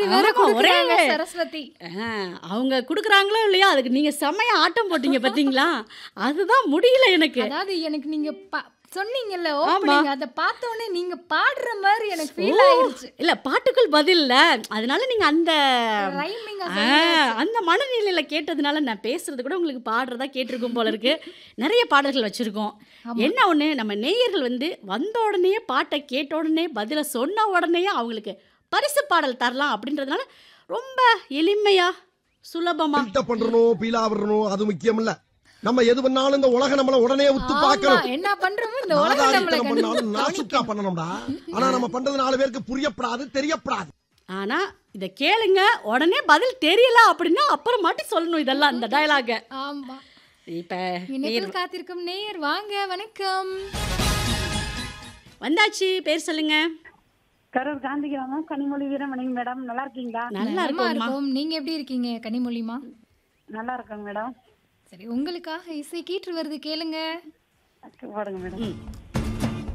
வேற ஆமா, ஒரே கொடுக்குறாங்க சரஸ்வதி ஆ, அவங்க கொடுக்குறாங்களோ இல்லையோ அதுக்கு நீங்க செம்மையா ஆட்டம் போட்டீங்க பாத்தீங்களா அதுதான் முடியல எனக்கு அதாவது எனக்கு நீங்க பா- சொன்னீங்கல்ல ஓப்பனிங் அத பார்த்த உடனே நீங்க பாடுற மாதிரி எனக்கு ஃபீல் ஆயிருச்சு இல்ல பாட்டுக்குள் பதில் இல்ல அதனால நீங்க அந்த ரைமிங் ஆ, அந்த மனநிலையில கேட்டதுனால நான் பேசுறது கூட உங்களுக்கு பாடுறதா கேட்டிருக்கும் போல இருக்கு நிறைய பாடல்கள் வச்சிருக்கோம் என்ன ஒண்ணு நம்ம நேயர்கள் வந்து வந்த உடனே பாட்டை கேட்ட உடனே பதில சொன்ன உடனே அவங்களுக்கு பரிசு பாடல் தரலாம் அப்படின்றதுனால ரொம்ப எளிமையா சுலபமா பில்டப் பண்றணும் பீலா விடணும் அது முக்கியம் இல்ல நம்ம எது பண்ணாலும் இந்த உலகம் நம்மள உடனே உத்து ஆமா பார்க்கணும் என்ன பண்றோமோ இந்த உலகம் நம்மள நாதாரித்தனம் பண்ணாலும் நாசுக்கா பண்ணணும்டா ஆனா நம்ம பண்றது நாலு பேருக்கு புரியப்படாது தெரியப்படாது ஆனா இதை கேளுங்க உடனே பதில் தெரியல அப்படின்னா அப்புறமாட்டி சொல்லணும் இதெல்லாம் இந்த டயலாக ஆமா இப்ப இணைப்பில் காத்திருக்கும் நேயர் வாங்க வணக்கம் வந்தாச்சு பேர் சொல்லுங்க கரூர் காந்தி கிராமம் கனிமொழி வீரமணிங்க மேடம் நல்லா இருக்கீங்களா நல்லா நலமா இருக்கும்மா இருக்கும் நீங்க எப்படி இருக்கீங்க கனிமொழிமா நல்லா இருக்கேங்க மேடம் சரி உங்களுக்காக இசை கீற்று வருது கேளுங்க பாடுங்க மேடம் ம்.